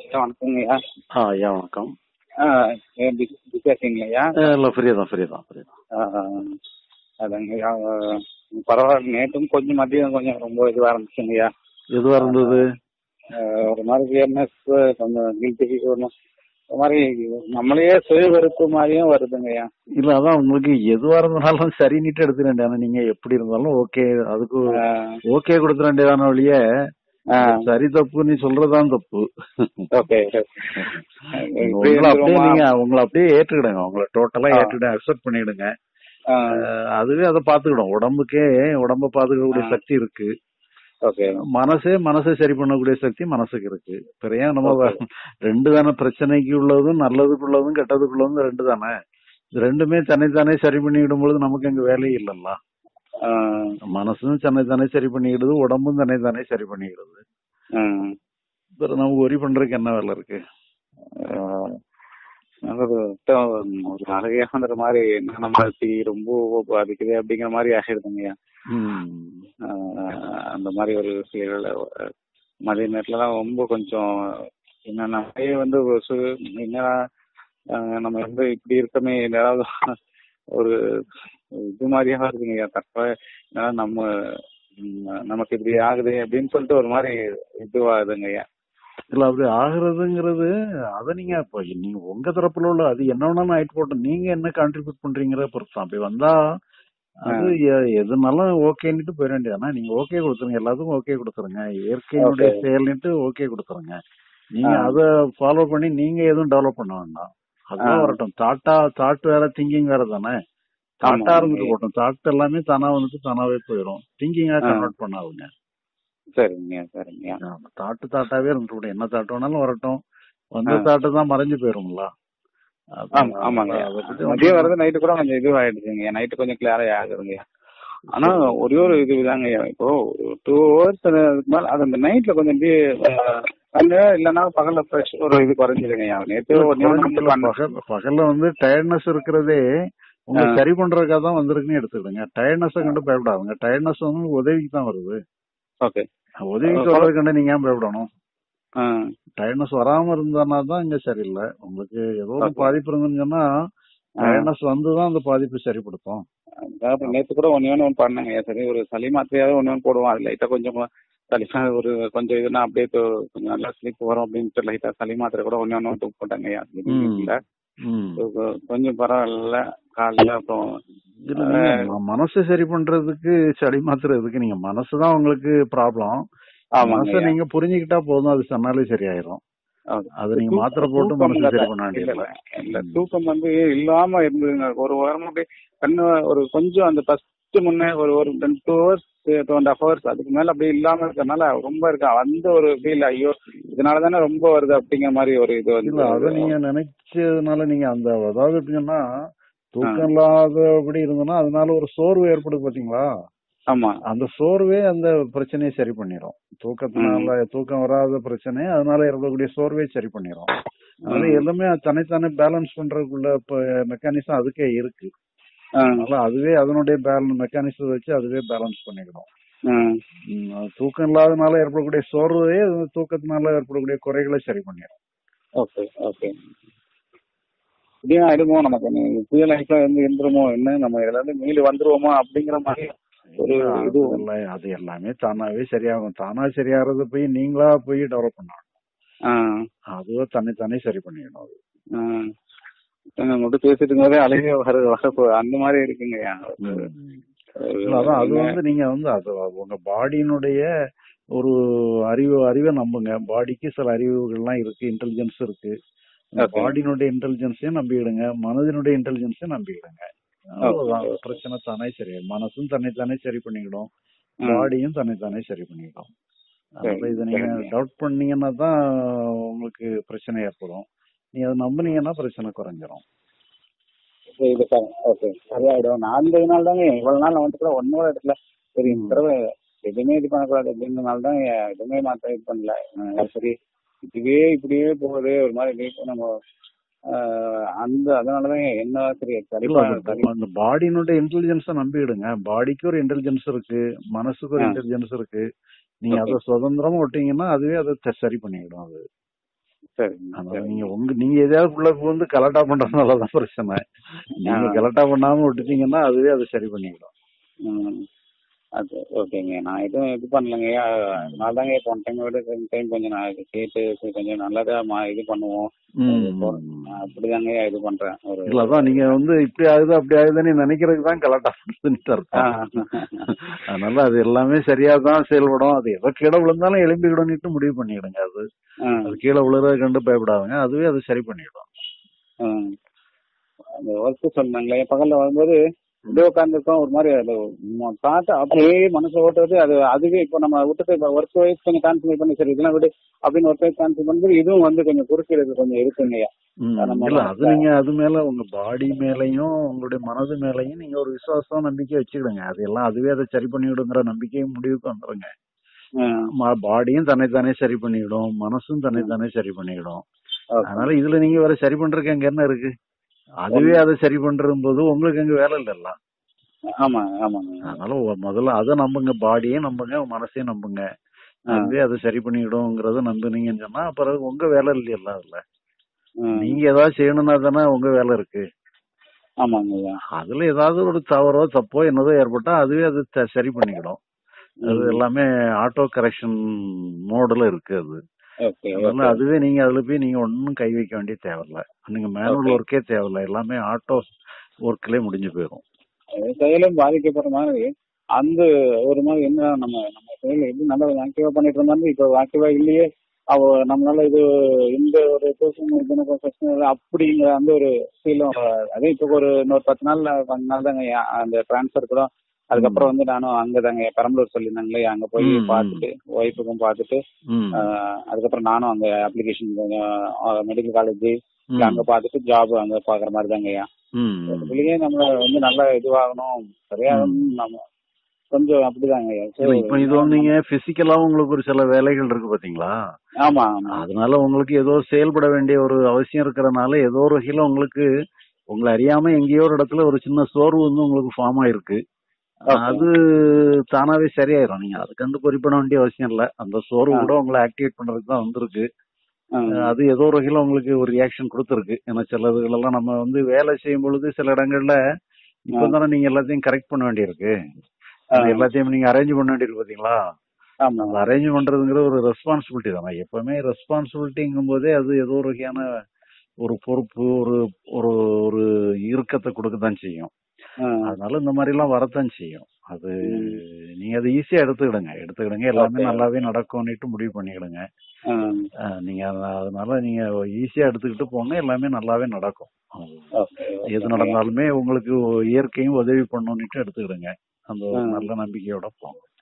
ஐயா வணக்கங்கய்யா ஆ ஐயா வணக்கம் ஆ ஏன் பிஸி பிஸியாக இருக்கீங்களாய்யா இல்லை ஃப்ரீ தான் ஃப்ரீ தான் ஃப்ரீ தான் ஆ, அதாங்கய்யா ஆ, பரவாயில்ல நேற்றும் கொஞ்சம் மதியம் கொஞ்சம் ரொம்ப இதுவாக இருந்துச்சுங்கய்யா எதுவாக இருந்தது ஆ, ஒரு மாதிரி வியர்னஸ் கொஞ்சம் கில்ட்டி ஒரு மாதிரி நம்மளையே சுய வெறுப்பு மாதிரியும் வருதுங்கய்யா இல்லை அதான் உங்களுக்கு எதுவாக இருந்தாலும் சரி நீட்டு எடுத்துக்க வேண்டியதானே நீங்கள் எப்படி இருந்தாலும் ஓகே அதுக்கு ஆ, ஓகே கொடுத்துட வேண்டியதான வழிய ஆ, சரி தப்பு நீ சொல்றதுதான் தப்பு ஓகே இப்படி உங்களை அப்படியே இருந்துருமா? நீங்க உங்களை அப்படியே ஏற்றுக்கிடுங்க உங்களை டோட்டலா ஆ. ஏற்றுக்கிட அக்செப்ட் பண்ணிடுங்க ஆ, அஹ் அதுவே அதை பாத்துக்கிடும் உடம்புக்கே உடம்ப பாத்துக்கக்கூடிய ஆ. சக்தி இருக்கு ஓகே மனசே மனசை சரி பண்ணக்கூடிய சக்தி மனசுக்கு இருக்கு பிற ஏன் நம்ம Okay. வ- ரெண்டு தானே பிரச்சனைக்கு உள்ளதும் நல்லதுக்குள்ளதும் கெட்டதுக்குள்ளதும் ரெண்டு தானே இது ரெண்டுமே தன்னைத்தானே சரி பண்ணிக்கிடும் பொழுது நமக்கு அங்க வேலையே இல்லல்ல ஆ, மனசும் தன்னைத்தானே சரி பண்ணிக்கிடுது உடம்பும் தன்னைத்தானே சரி பண்ணிக்கிடுது ஆ. பிற நமக்கு ஒரி பண்றதுக்கு என்ன வேலை இருக்கு ஆஹ் நல்லது மொத்தம் ஒரு அழகையாங்கிற மாதிரி என்ன நம்ம டீ ரொம்ப பாதிக்குது அப்படிங்கிற மாதிரி ஆகிடுதுங்கய்யா ம். ஆஹ் அந்த மாதிரி ஒரு சீரியல் மதிய நேரத்துலலாம் ரொம்ப கொஞ்சம் என்னன்னா அப்படியே வந்து ஒரு சு- என்னடா ஆஹ் நம்ம வந்து இப்படி இருக்கமே ஏதாவது ஒரு இது மாதிரியா இருக்குங்கய்யா தப்ப ஏன்னா நம்ம ம், நமக்கு இப்படி ஆகுது அப்படின்னு சொல்லிட்டு ஒரு மாதிரி இதுவாகுதுங்கய்யா இல்ல அப்படி ஆகுறதுங்கிறது அத நீங்க இப்ப நீங்க உங்க தரப்புல உள்ள அது என்ன வேணாலும் ஆயிட்டு போட்டோம் நீங்க என்ன கான்ட்ரிபியூட் பண்றீங்கிற பொறுத்து அப்படி வந்தா அது எ- எதுனாலும் ஓகேன்னுட்டு போயிட வேண்டியதானா நீங்க ஓகே கொடுத்துருங்க எல்லாத்துக்கும் ஓகே கொடுத்துருங்க இயற்கையினுடைய Okay. செயல்னுட்டு ஓகே கொடுத்துருங்க நீங்க ஆ. அத ஃபாலோ பண்ணி நீங்க எதுவும் டெவலப் பண்ண வேண்டாம் அதுதான் ஆ. வரட்டும் தாட்டா தாட் வேற திங்கிங் வேற தானே தாட்டா ஆமா. இருந்துட்டு போட்டோம் தாட் எல்லாமே தானா வந்துட்டு தானாவே போயிடும் திங்கிங்கா ஆ. கன்வெர்ட் பண்ணாதுங்க சரிங்க சரிங்க தாட்டு தாட்டாவே இருந்துட்டு போடும் என்ன தாட்டு வேணாலும் வரட்டும் வந்த ஆ. தாட்டு தான் மறைஞ்சு போயிரும்ல அது- ஆமா ஆமாங்க அதை பத்தி மதியம் ஒண்ணும் வரது நைட்டு கூட கொஞ்சம் இதுவாயிடுச்சுங்க நைட்டு கொஞ்சம் கிளியரா ஆகுதுங்க ஆனா ஒரே ஒரு இது தாங்க இப்போ ஒரு டூ ஹவர்ஸ் மேல அது அந்த நைட்ல கொஞ்சம் அப்படியே அஹ், கண்ணு இல்லைன்னா பகல்ல ஃப்ரெஷ் ஒரு இது குறைஞ்சிருங்க நேற்று ஒரு நிமிடம் வந்து குறைஞ்சதுல பண்ண- பகல் பகல்ல வந்து டயர்ட்னஸ் இருக்கிறதே உங்க ஆ. சரி பண்றதுக்காக தான் வந்திருக்குன்னு எடுத்துக்கிடுங்க டயர்ட்னஸ் கண்டு பயப்படாதுங்க டயர்ட்னஸ் வந்து உதவிக்கு தான் வருது ஓகே உதவிக்கு ஆ. வர்றது கண்டு நீங்க ஏன் பயப்படணும் ஆ, டயர்ட்னஸ் வராம இருந்தானா தான் இங்க சரியில்லை உங்களுக்கு ஏதோ ஒரு Okay. பாதிப்பு இருந்துன்னு சொன்னா டயர்ட்னஸ் வந்து தான் அந்த பாதிப்பு சரிப்படுத்தும் அதாவது நேற்று கூட ஒன்று ஒன்று பண்ணேங்க சரி ஒரு சளி மாத்திரையாவது ஒன்று ஒன்று போடுவோம் அது லைட்டாக கொஞ்சம் சளி ஒரு கொஞ்சம் இதுனா அப்படியே தொ- கொஞ்சம் நல்லா ஸ்லீப் வரும் அப்படின்ட்டு லைட்டாக சளி மாத்திரை கூட ஒன்று ஒன்று தூக்கு போட்டாங்க ம். ம். கொஞ்சம் பரவாயில்ல காலையில அப்புறம் இல்ல நீங்க ம- மனசை சரி பண்றதுக்கு சளி மாத்துறதுக்கு நீங்க மனசுதான் உங்களுக்கு ப்ராப்ளம் மனசை ஆமாங்க நீங்க புரிஞ்சுக்கிட்டா போதும் அது சொன்னாலே சரியாயிரும் அது நீங்க மாத்திரை போட்டு தூக்கம் மனசை சரி இல்ல, பண்ண இல்ல, வேண்டியதில்ல இல்ல தூக்கம் வந்து இல்லாம இருந்ததுங்க ஒரு வாரம் அப்படியே கண்ணு ஒரு கொஞ்சம் அந்த ஃபர்ஸ்ட் முன்னே ஒரு ஒரு two hours two and half hours அதுக்கு மேல அப்படியே இல்லாம இருக்கறனால ரொம்ப இருக்கா அந்த ஒரு ஃபீல் ஐயோ இதனால தானே ரொம்ப வருது அப்படிங்கிற மாதிரி ஒரு இது இல்ல அத வந்து நீங்க நினைச்சதுனால நீங்க அந்த அதாவது எப்படின்னா தூக்கம் இல்லாதபடி இருந்ததுன்னா அதனால ஒரு சோர்வு ஏற்படுது பாத்தீங்களா ஆமா அந்த சோர்வே அந்த பிரச்சனையை சரி பண்ணிரும் தூக்கத்தினால தூக்கம் வராத பிரச்சனை அதனால ஏற்படக்கூடிய சோர்வே சரி பண்ணிரும் அதனால ம். எல்லாமே தனித்தானே பேலன்ஸ் பண்றதுக்குள்ள மெக்கானிசம் அதுக்கே இருக்கு ஆ, அதனால அதுவே அதனுடைய பேலன்ஸ் மெக்கானிசம் வச்சு அதுவே பேலன்ஸ் பண்ணிக்கணும் ம். ம், அது தூக்கம் இல்லாதனால ஏற்படக்கூடிய சோர்வே அது தூக்கத்தினால ஏற்படக்கூடிய குறைகளை சரி பண்ணிடும் ஓகே ஓகே இப்படியும் ஆயிடுமோ நமக்கு நீ புதிய லைஃப்ல இருந்து இருந்துருமோ என்ன நம்ம இதுல இருந்து மீண்டு வந்துருவோமோ அப்படிங்கிற மாதிரி ஒரு இது அது எல்லாமே தானாவே சரியாகும் தானா சரியாகிறது போய் நீங்களா போய் டெவலப் பண்ணணும் ஆ அதுவே தன்னைத்தானே சரி பண்ணிக்கணும் அது மட்டும் பேசிட்டு இருக்கும்போதே அழகே வர வரப்போ அந்த மாதிரி இருக்குங்கய்யா இல்ல, அதான் அது வந்து நீங்க வந்து அது உங்க பாடியினுடைய ஒரு அறிவு அறிவை நம்புங்க பாடிக்கு சில அறிவுகள்லாம் இருக்கு இன்டெலிஜென்ஸ் இருக்கு Okay. பாடியினுடைய இன்டெலிஜென்ஸையும் நம்பிடுங்க மனதினுடைய இன்டெலிஜென்ஸையும் நம்பிடுங்க அவ்வளவுதான் பிரச்சனை தானே சரி மனசும் தன்னைத்தானே சரி பண்ணிக்கிடும் ம். பாடியும் தன்னைத்தானே சரி பண்ணிக்கிடும் அதனால சரி, இதை நீங்க சரிங்க. டவுட் பண்ணீங்கன்னா தான் உங்களுக்கு பிரச்சனை ஏற்படும் நீங்க அதை நம்புனீங்கன்னா பிரச்சனை குறைஞ்சிரும் இது ஓகே சரியாயிடும் நான் அந்த இதனால தாங்க இவ்வளவு நாள் நான் வந்து கூட ஒன்னோட இடத்துல சரி இந்த தடவை எதுவுமே இது பண்ணக்கூடாது அப்படின்றனால தான் எதுவுமே மாற்ற இது பண்ணல அஹ் சரி இதுவே இப்படியே போகுது ஒரு மாதிரி இப்படியே நம்ம ஆஹ் அந்த அதனாலதான் என்ன சரி சரி இல்ல, அது அந்த பாடியினுடைய இன்டெலிஜென்ஸ நம்பிடுங்க பாடிக்கு ஒரு இன்டெலிஜென்ஸ் இருக்கு மனசுக்கு ஒரு ஆ. இன்டெலிஜென்ஸ் இருக்கு நீங்க Okay. அதை சுதந்திரமா விட்டீங்கன்னா அதுவே அதை த- சரி பண்ணிடும் அது சரிங்க அதனால சரிங்க நீங்க உங்க நீங்க எதையாவது உள்ள வந்து கலட்டா பண்றதுனாலதான் பிரச்சனை நீங்க ஆ. கலட்டா பண்ணாம விட்டுட்டீங்கன்னா அதுவே அதை சரி பண்ணிடும் ம். அது ஓகேங்க நான் எதுவும் இது பண்ணலங்கய்யா நான் தாங்க போன டைம் விட டைம் கொஞ்சம் நான் இது கேட்டு சரி, கொஞ்சம் நல்லதா மா- இது பண்ணுவோம் அது போ- நான் அப்படிதாங்கய்யா இது பண்றேன் ஒரு இல்ல அதான் நீங்க வந்து இப்படி ஆகுது அப்படி ஆகுதுன்னு நினைக்கிறதுக்கு தான் கலட்டா பண்றதுன்னு ஆ. அர்த்தம் அதனால அது எல்லாமே சரியா தான் செயல்படும் அது எதோ கீழே விழுந்தாலும் எழும்பிக்கிடும்னுட்டு முடிவு பண்ணிடுங்க அது ஆ. அது கீழே விழுறத கண்டு பயப்படாதுங்க அதுவே அது சரி பண்ணிடும் ம். அந்த ஒர்க் சொன்னாங்களே பகல்ல வரும்போது அப்படியே உட்காந்துருக்கோம் ஒரு மாதிரி அது தாட்ட அப்படியே மனசு ஓட்டுறது அது அதுவே இப்போ நம்ம விட்டுட்டு இப்போ ஒர்க் வைஸ் கொஞ்சம் கான்சன்ட்ரேட் பண்ணி சரி இதெல்லாம் விடு அப்படின்னு ஒர்க் வைஸ் கான்சன்ட்ரேட் பண்ணும்போது இதுவும் வந்து கொஞ்சம் குறுக்கிடுறது கொஞ்சம் இருக்குங்கய்யா ம், நம்ம இல்ல அது நீங்க அது மேல உங்க பாடி மேலயும் உங்களுடைய மனது மேலயும் நீங்க ஒரு விசுவாசம் நம்பிக்கை வச்சுக்கிடுங்க அது எல்லாம் அதுவே அதை சரி பண்ணிவிடுங்கிற நம்பிக்கையும் முடிவுக்கு வந்துருங்க ம். பாடியும் தன்னைத்தானே சரி பண்ணிவிடும் மனசும் தன்னைத்தானே சரி பண்ணிவிடும் ஓகே. அதனால இதுல நீங்க வேற சரி பண்றதுக்கு அங்க என்ன இருக்கு அதுவே அதை சரி பண்றது போது உங்களுக்கு அங்க வேலை இல்லல்ல ஆமா ஆமாங்க அதனால ஒ- முதல்ல அதை நம்புங்க பாடியும் நம்புங்க மனசையும் நம்புங்க ஆ. அதுவே அதை சரி பண்ணிவிடுங்கிறத நம்புனீங்கன்னு சொன்னா அப்புறம் உங்க வேலை இல்லையல்ல அதுல ம். நீங்க ஏதாவது செய்யணும்னா தானே உங்க வேலை இருக்கு ஆமாங்கய்யா அதுல ஏதாவது ஒரு தவறோ தப்போ என்னதோ ஏற்பட்டா அதுவே அது த- சரி பண்ணிக்கிடும் அது எல்லாமே ஆட்டோ கரெக்ஷன் மோடுல இருக்கு அது ஓகே அதனால அதுவே நீங்க அதுல போய் நீங்க ஒன்னும் கை வைக்க வேண்டிய தேவையில்ல நீங்க மேனுவல் Okay. ஒர்க்கே தேவையில்ல எல்லாமே ஆட்டோ ஒர்க்லயே முடிஞ்சு போயிடும் செயலும் பாதிக்கப்படுற மாதிரி அந்த ஒரு மாதிரி என்ன நம்ம நம்ம செயல் எப்படி நல்லா ஆக்டிவா பண்ணிட்டு இருந்தாலும் இப்போ ஆக்டிவா இல்லையே அவ நம்மளால இது இந்த ஒரு பிரச்சனை அப்படிங்கிற அந்த ஒரு ஃபீலும் அதே இப்போ ஒரு இன்னொரு பத்து நாள்ல பத்து நாள் தாங்க என் அந்த டிரான்ஸ்ஃபர் கூட அதுக்கப்புறம் வந்து நானும் அங்க தாங்க பெரம்பலூர் சொல்லியிருந்தாங்களே அங்க போய் ம், ம். பார்த்துட்டு ஒய்ஃபுக்கும் பார்த்துட்டு ம். ஆஹ் அதுக்கப்புறம் நானும் அங்க அப்ளிகேஷன் மெடிக்கல் காலேஜ் ம். அங்க பார்த்துட்டு ஜாப் அங்க பாக்குற மாதிரி தாங்கய்யா ம், ம். இதுலயே நம்ம வந்து நல்லா இதுவாகணும் சரியாகணும் நம்ம கொஞ்சம் அப்படிதாங்கய்யா So, இல்ல, இப்ப இது வந்து நீங்க பிசிக்கலாவும் உங்களுக்கு ஒரு சில வேலைகள் இருக்கு பாத்தீங்களா ஆமா ஆமா அதனால உங்களுக்கு ஏதோ செயல்பட வேண்டிய ஒரு அவசியம் இருக்கிறதுனால ஏதோ ஒரு வகையில உங்களுக்கு உங்களை அறியாம எங்கேயோ ஒரு இடத்துல ஒரு சின்ன சோர்வு வந்து உங்களுக்கு ஃபார்ம் ஆயிருக்கு Okay. அது தானாவே சரியாயிரும் நீங்க அதுக்கு வந்து பொறி பண்ண வேண்டிய அவசியம் இல்ல அந்த சோர்வு ஆ. கூட உங்களை ஆக்டிவேட் பண்றதுக்கு தான் வந்திருக்கு ஆஹ் அது ஏதோ ஒரு வகையில உங்களுக்கு ஒரு ரியாக்ஷன் கொடுத்துருக்கு ஏன்னா சிலதுகளெல்லாம் நம்ம வந்து வேலை செய்யும் பொழுது சில இடங்கள்ல இப்ப தானே நீங்க எல்லாத்தையும் கரெக்ட் பண்ண வேண்டியிருக்கு அது ஆஹ் எல்லாத்தையும் நீங்க அரேஞ்ச் பண்ண வேண்டியிருக்கு பாத்தீங்களா ஆமா அந்த அரேஞ்ச் பண்றதுங்கிற ஒரு ரெஸ்பான்சிபிலிட்டி தானே எப்பவுமே ரெஸ்பான்சிபிலிட்டிங்கும் போதே அது ஏதோ ஒரு வகையான ஒரு பொறுப்பு ஒரு ஒரு ஒரு இறுக்கத்தை கொடுக்கத்தான் செய்யும் ஆஹ் அதனால இந்த மாதிரி எல்லாம் வரத்தான் செய்யும் அது நீங்க அதை ஈஸியா எடுத்துக்கிடுங்க எடுத்துக்கிடுங்க எல்லாமே Okay. நல்லாவே நடக்கும்னுட்டு முடிவு பண்ணிக்கிடுங்க ஆஹ் அஹ் நீங்க அத- அதனால நீங்க ஈஸியா எடுத்துக்கிட்டு போங்க எல்லாமே நல்லாவே நடக்கும் ஓகே எது நடந்தாலுமே உங்களுக்கு இயற்கையும் உதவி பண்ணணும்னுட்டு எடுத்துக்கிடுங்க அந்த ஒரு ஆ. நல்ல நம்பிக்கையோட போங்க